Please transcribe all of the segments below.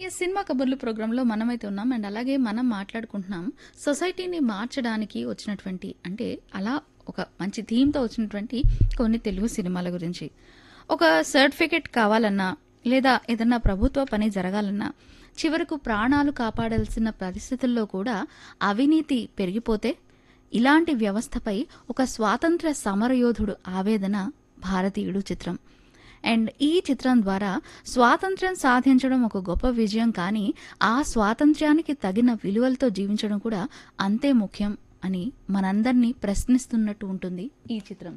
ఈ సినిమా కబుర్లు ప్రోగ్రాంలో మనమైతే ఉన్నాం అండ్ అలాగే మనం మాట్లాడుకుంటున్నాం సొసైటీని మార్చడానికి వచ్చినటువంటి అంటే అలా ఒక మంచి థీమ్తో వచ్చినటువంటి కొన్ని తెలుగు సినిమాల గురించి ఒక సర్టిఫికెట్ కావాలన్నా లేదా ఏదన్నా ప్రభుత్వ పని జరగాలన్నా చివరకు ప్రాణాలు కాపాడాల్సిన పరిస్థితుల్లో కూడా అవినీతి పెరిగిపోతే ఇలాంటి వ్యవస్థపై ఒక స్వాతంత్ర సమరయోధుడు ఆవేదన భారతీయుడు చిత్రం అండ్ ఈ చిత్రం ద్వారా స్వాతంత్ర్యం సాధించడం ఒక గొప్ప విజయం కానీ ఆ స్వాతంత్ర్యానికి తగిన విలువలతో జీవించడం కూడా అంతే ముఖ్యం అని మనందరినీ ప్రశ్నిస్తున్నట్టు ఉంటుంది ఈ చిత్రం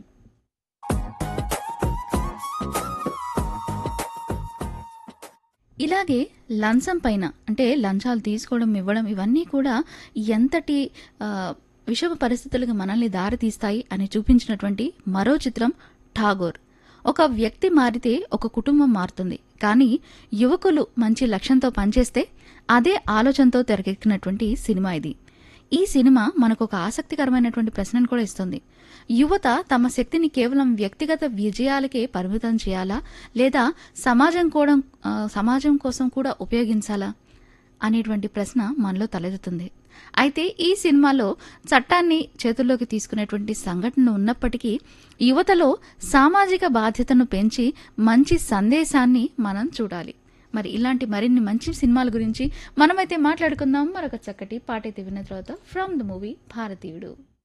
ఇలాగే లంచం పైన అంటే లంచాలు తీసుకోవడం ఇవ్వడం ఇవన్నీ కూడా ఎంతటి ఆ, విషమ పరిస్థితులకు మనల్ని దారి తీస్తాయి అని చూపించినటువంటి మరో చిత్రం ఠాగోర్ ఒక వ్యక్తి మారితే ఒక కుటుంబం మారుతుంది కానీ యువకులు మంచి లక్ష్యంతో పనిచేస్తే అదే ఆలోచనతో తెరకెక్కినటువంటి సినిమా ఇది ఈ సినిమా మనకు ఒక ఆసక్తికరమైనటువంటి ప్రశ్నను కూడా ఇస్తుంది యువత తమ శక్తిని కేవలం వ్యక్తిగత విజయాలకే పరిమితం చేయాలా లేదా సమాజం కూడా ఆ, సమాజం కోసం కూడా ఉపయోగించాలా అనేటువంటి ప్రశ్న మనలో తలెత్తుతుంది అయితే ఈ సినిమాలో చట్టాన్ని చేతుల్లోకి తీసుకునేటువంటి సంఘటన ఉన్నప్పటికీ యువతలో సామాజిక బాధ్యతను పెంచి మంచి సందేశాన్ని మనం చూడాలి మరి ఇలాంటి మరిన్ని మంచి సినిమాల గురించి మనమైతే మాట్లాడుకుందాం మరొక చక్కటి పాటైతే విన్న తర్వాత ఫ్రమ్ ద మూవీ భారతీయుడు